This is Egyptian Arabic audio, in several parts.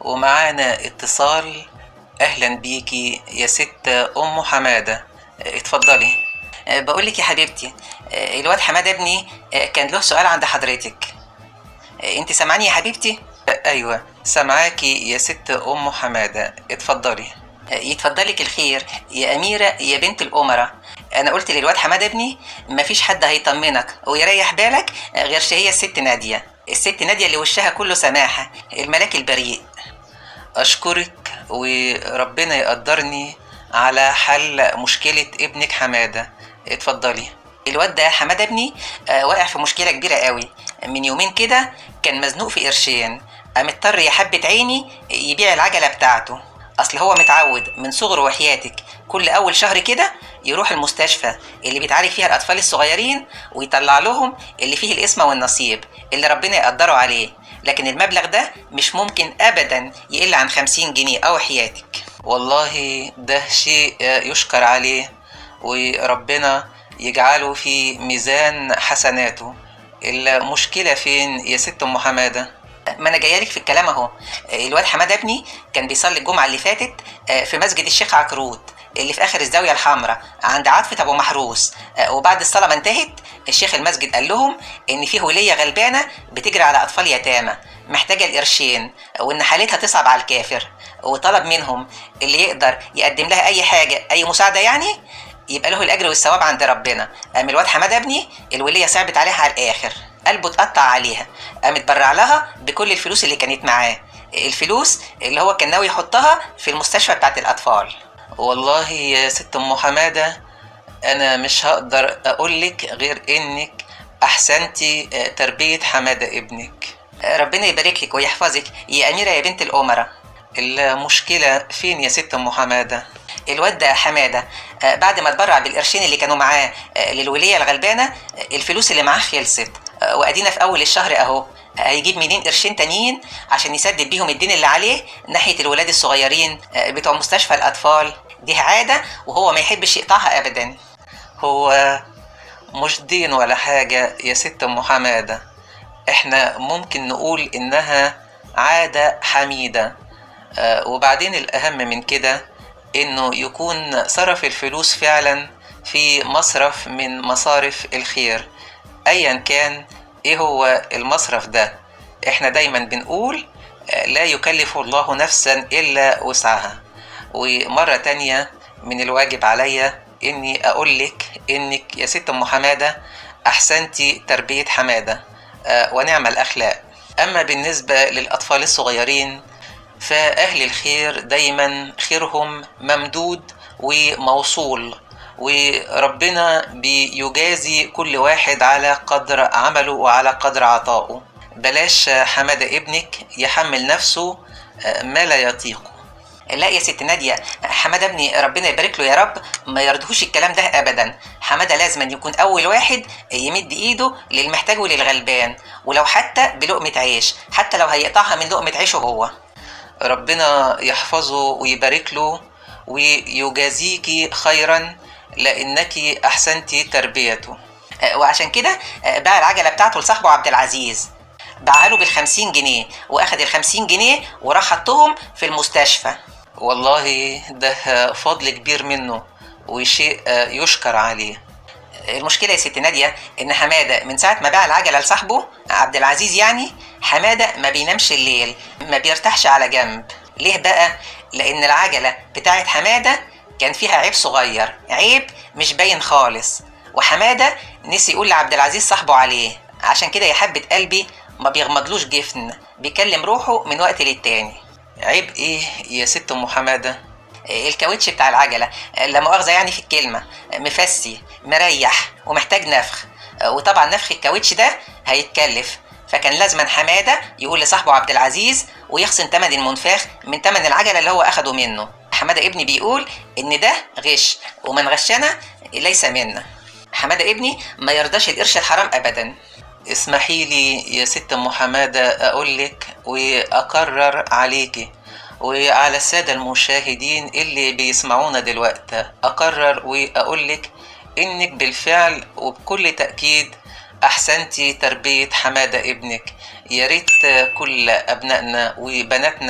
ومعانا اتصال اهلا بيكي يا ست ام حماده اتفضلي بقول لك يا حبيبتي الواد حماده ابني كان له سؤال عند حضرتك انت سامعاني يا حبيبتي ايوه سامعاكي يا ست ام حماده اتفضلي يتفضلك الخير يا أميرة يا بنت الأمراء أنا قلت للواد حماد ابني مفيش حد هيطمنك ويريح بالك غير هي الست نادية الست نادية اللي وشها كله سماحة الملاك البريء أشكرك وربنا يقدرني على حل مشكلة ابنك حمادة اتفضلي الواد ده حماد ابني آه، واقع في مشكلة كبيرة قوي من يومين كده كان مزنوق في قرشين قام اضطر يا حبة عيني يبيع العجلة بتاعته اصل هو متعود من صغره وحياتك كل اول شهر كده يروح المستشفى اللي بيتعالج فيها الاطفال الصغيرين ويطلع لهم اللي فيه الاسم والنصيب اللي ربنا يقدره عليه لكن المبلغ ده مش ممكن ابدا يقل عن خمسين جنيه او حياتك والله ده شيء يشكر عليه وربنا يجعله في ميزان حسناته المشكلة فين يا ست أم حمادة؟ ما انا جايه لك في الكلام اهو الواد حماد ابني كان بيصلي الجمعه اللي فاتت آه، في مسجد الشيخ عكروت اللي في اخر الزاويه الحمراء عند عاطفه ابو محروس آه، وبعد الصلاه ما انتهت الشيخ المسجد قال لهم ان في وليه غلبانه بتجري على اطفال يتامى محتاجه القرشين وان حالتها تصعب على الكافر وطلب منهم اللي يقدر يقدم لها اي حاجه اي مساعده يعني يبقى له الاجر والثواب عند ربنا قام الواد حماد ابني الوليه صعبت عليها على الاخر قلبه اتقطع عليها قام اتبرع لها بكل الفلوس اللي كانت معاه الفلوس اللي هو كان ناوي يحطها في المستشفى بتاعت الاطفال والله يا ست أم حمادة أنا مش هقدر أقولك غير إنك أحسنتي تربية حمادة ابنك ربنا يبارك لك ويحفظك يا اميره يا بنت الامراء المشكلة فين يا ست أم حمادة؟ الواد ده حماده آه، بعد ما اتبرع بالقرشين اللي كانوا معاه آه، للوليه الغلبانه آه، الفلوس اللي معاه خلصت آه، وادينا في اول الشهر اهو هيجيب منين قرشين تانيين عشان يسدد بيهم الدين اللي عليه ناحيه الولاد الصغيرين آه، بتوع مستشفى الاطفال دي عاده وهو ما يحبش يقطعها ابدا هو مش دين ولا حاجة يا ست أم حمادة إحنا ممكن نقول إنها عادة حميدة آه، وبعدين الأهم من كده إنه يكون صرف الفلوس فعلا في مصرف من مصارف الخير أيا كان إيه هو المصرف ده إحنا دايما بنقول آه، لا يكلف الله نفسا إلا وسعها ومرة تانية من الواجب عليا إني أقولك إنك يا ست أم حمادة أحسنتي تربية حمادة آه، ونعم الأخلاق أما بالنسبة للأطفال الصغيرين فأهل الخير دايما خيرهم ممدود وموصول وربنا بيجازي كل واحد على قدر عمله وعلى قدر عطائه بلاش حمادة ابنك يحمل نفسه آه، ما لا يطيقه لا يا ست نادية حمادة ابني ربنا يبارك له يا رب ما يرضهوش الكلام ده أبدا حمادة لازم أن يكون أول واحد يمد إيده للمحتاج وللغلبان ولو حتى بلقمة عيش حتى لو هيقطعها من لقمة عيشه هو ربنا يحفظه ويبارك له ويجازيك خيرا لأنك أحسنت تربيته آه، وعشان كده آه، باع العجلة بتاعته لصاحبه عبد العزيز باعها له بالخمسين جنيه واخد الخمسين جنيه وراح حطهم في المستشفى والله ده فضل كبير منه وشيء يشكر عليه المشكله يا ست ناديه ان حماده من ساعه ما باع العجله لصاحبه عبد العزيز يعني حماده ما بينامش الليل ما بيرتاحش على جنب ليه بقى لان العجله بتاعت حماده كان فيها عيب صغير عيب مش باين خالص وحماده نسي يقول لعبد العزيز صاحبه عليه عشان كده يا حبه قلبي ما بيغمضلوش جفن بيكلم روحه من وقت للتاني عيب ايه يا ست ام حماده الكاوتش بتاع العجله لا مؤاخذه يعني في الكلمه مفسي مريح ومحتاج نفخ وطبعا نفخ الكاوتش ده هيتكلف فكان لازما حماده يقول لصاحبه عبد العزيز ويخصم ثمن المنفاخ من ثمن العجله اللي هو اخده منه حماده ابني بيقول ان ده غش ومن غشنا ليس منا حماده ابني ما يرضاش القرش الحرام ابدا اسمحي لي يا ست ام حماده اقولك واقرر عليكي وعلى السادة المشاهدين اللي بيسمعونا دلوقتي أقرر وأقولك إنك بالفعل وبكل تأكيد أحسنتي تربية حمادة ابنك يا ريت كل أبنائنا وبناتنا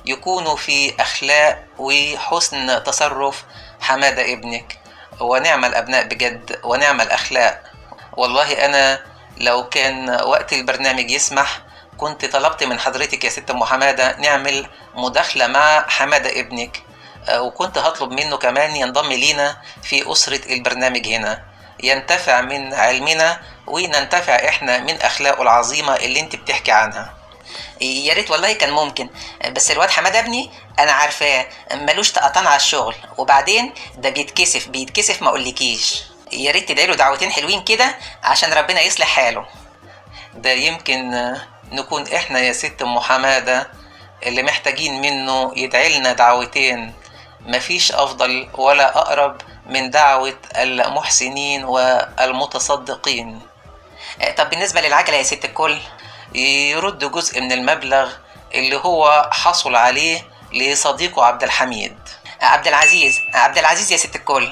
يكونوا في أخلاق وحسن تصرف حمادة ابنك ونعم الأبناء بجد ونعم الأخلاق والله أنا لو كان وقت البرنامج يسمح كنت طلبت من حضرتك يا ست أم حمادة نعمل مداخلة مع حمادة ابنك وكنت هطلب منه كمان ينضم لينا في أسرة البرنامج هنا ينتفع من علمنا وننتفع احنا من أخلاقه العظيمة اللي انت بتحكي عنها يا ريت والله كان ممكن بس الواد حماد ابني انا عارفاه ملوش طقطان على الشغل وبعدين ده بيتكسف بيتكسف ما اقولكيش يا ريت تدعي له دعوتين حلوين كده عشان ربنا يصلح حاله ده يمكن نكون احنا يا ست ام حماده اللي محتاجين منه يدعي لنا دعوتين مفيش افضل ولا اقرب من دعوه المحسنين والمتصدقين طب بالنسبه للعجله يا ست الكل يرد جزء من المبلغ اللي هو حصل عليه لصديقه عبد الحميد عبد العزيز عبد العزيز يا ست الكل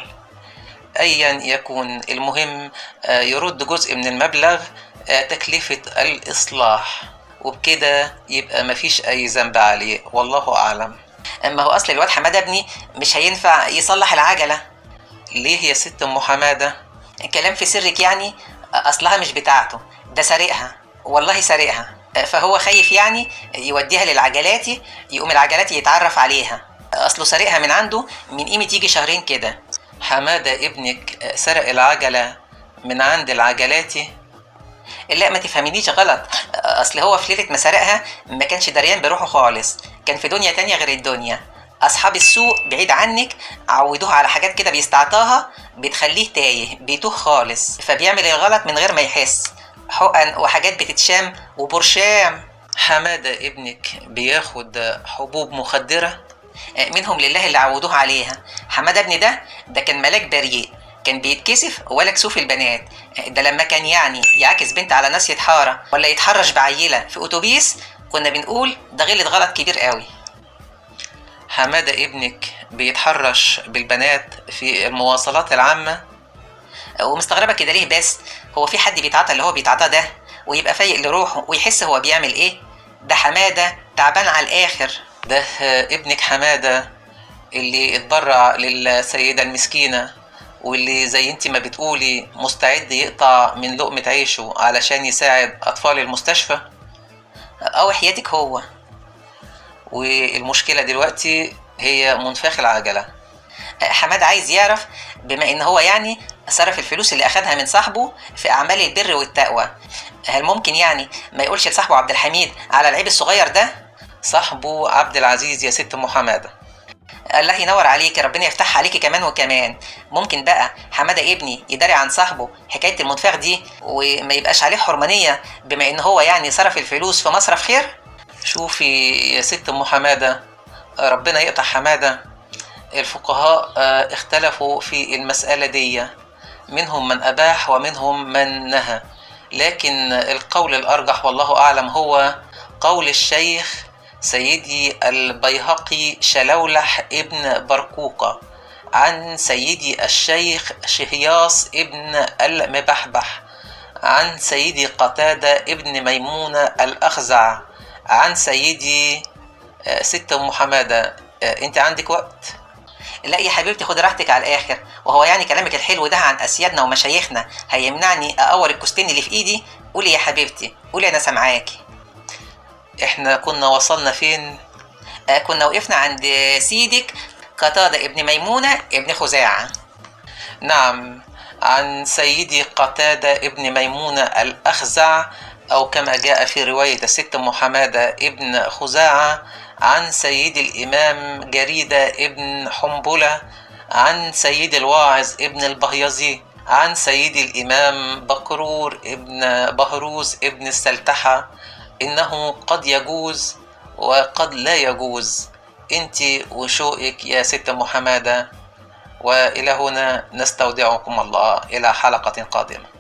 ايا يكون المهم يرد جزء من المبلغ تكلفة الإصلاح وبكده يبقى مفيش أي ذنب عليه والله أعلم ما هو أصل الواد حمادة ابني مش هينفع يصلح العجلة ليه يا ست أم حمادة؟ كلام في سرك يعني أصلها مش بتاعته ده سارقها والله سارقها فهو خايف يعني يوديها للعجلاتي يقوم العجلاتي يتعرف عليها أصله سارقها من عنده من قيمة يجي شهرين كده حمادة ابنك سرق العجلة من عند العجلاتي لا ما تفهمينيش غلط اصل هو في ليله ما سرقها ما كانش دريان بروحه خالص كان في دنيا تانية غير الدنيا اصحاب السوق بعيد عنك عودوه على حاجات كده بيستعطاها بتخليه تايه بيتوه خالص فبيعمل الغلط من غير ما يحس حقن وحاجات بتتشام وبرشام حمادة ابنك بياخد حبوب مخدرة منهم لله اللي عودوه عليها حمادة ابني ده ده كان ملاك بريء كان بيتكسف ولا كسوف البنات ده لما كان يعني يعاكس بنت على ناس يتحارى ولا يتحرش بعيله في اتوبيس كنا بنقول ده غلط غلط كبير قوي حمادة ابنك بيتحرش بالبنات في المواصلات العامة ومستغربة كده ليه بس هو في حد بيتعاطى اللي هو بيتعاطى ده ويبقى فايق لروحه ويحس هو بيعمل ايه ده حمادة تعبان على الآخر ده ابنك حمادة اللي اتبرع للسيدة المسكينة واللي زي انت ما بتقولي مستعد يقطع من لقمة عيشه علشان يساعد أطفال المستشفى أو حياتك هو والمشكلة دلوقتي هي منفاخ العجلة حماد عايز يعرف بما ان هو يعني صرف الفلوس اللي اخدها من صاحبه في اعمال البر والتقوى هل ممكن يعني ما يقولش لصاحبه عبد الحميد على العيب الصغير ده صاحبه عبد العزيز يا ست ام حماده الله ينور عليك ربنا يفتحها عليكي كمان وكمان ممكن بقى حماده ابني يداري عن صاحبه حكايه المنفاخ دي وما يبقاش عليه حرمانيه بما ان هو يعني صرف الفلوس في مصرف خير شوفي يا ست ام حماده ربنا يقطع حماده الفقهاء اختلفوا في المساله دي منهم من اباح ومنهم من نهى لكن القول الارجح والله اعلم هو قول الشيخ سيدي البيهقي شلولح ابن برقوقة عن سيدي الشيخ شهياص ابن المبحبح عن سيدي قتادة ابن ميمونة الأخزع عن سيدي ست أم حمادة أنت عندك وقت؟ لا يا حبيبتي خد راحتك على الآخر وهو يعني كلامك الحلو ده عن أسيادنا ومشايخنا هيمنعني أقور الكستين اللي في إيدي قولي يا حبيبتي قولي أنا سامعاكي احنا كنا وصلنا فين آه كنا وقفنا عند سيدك قتادة ابن ميمونة ابن خزاعة نعم عن سيدي قتادة ابن ميمونة الأخزع أو كما جاء في رواية الست محمادة ابن خزاعة عن سيد الإمام جريدة ابن حنبلة عن سيد الواعظ ابن البهيزي عن سيد الإمام بكرور ابن بهروز ابن السلتحة إنه قد يجوز وقد لا يجوز أنت وشوقك يا ست محمادة وإلى هنا نستودعكم الله إلى حلقة قادمة